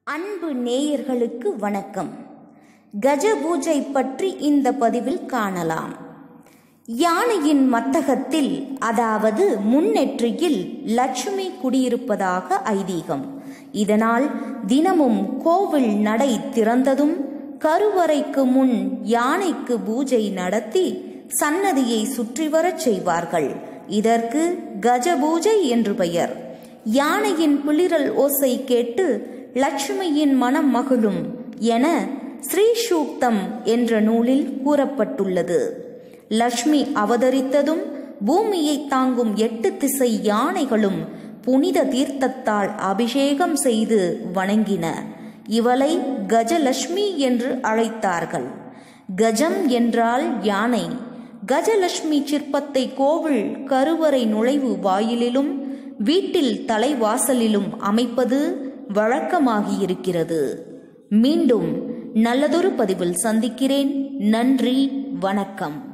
அன்பு நேயர்களுக்கு வணக்கம் கஜ பூஜை பற்றி இந்த பதிவில் காணலாம் யானையின் மத்தகத்தில் அதாவது முன்னெற்றியில் லட்சுமி குடியிருப்பதாக ஐதீகம் இதனால் தினமும் கோவில் நடை திறந்ததும் கருவறைக்கு முன் யானைக்கு பூஜை நடத்தி சன்னதியை சுற்றி வரச் செய்வார்கள் இதற்கு கஜ பூஜை என்று பெயர் யானையின் பிளிரல் ஓசை கேட்டு லட்சுமியின் மனம் மகிழும் என ஸ்ரீசூக்தம் என்ற நூலில் கூறப்பட்டுள்ளது லட்சுமி அவதரித்ததும் பூமியை தாங்கும் எட்டு திசை யானைகளும் புனித தீர்த்தத்தால் அபிஷேகம் செய்து வணங்கின இவளை கஜலட்சுமி என்று அழைத்தார்கள் கஜம் என்றால் யானை கஜலட்சுமி சிற்பத்தை கோவில் கருவறை நுழைவு வாயிலிலும் வீட்டில் தலைவாசலிலும் அமைப்பது வழக்கமாகியிருக்கிறது மீண்டும் நல்லதொரு பதிவில் சந்திக்கிறேன் நன்றி வணக்கம்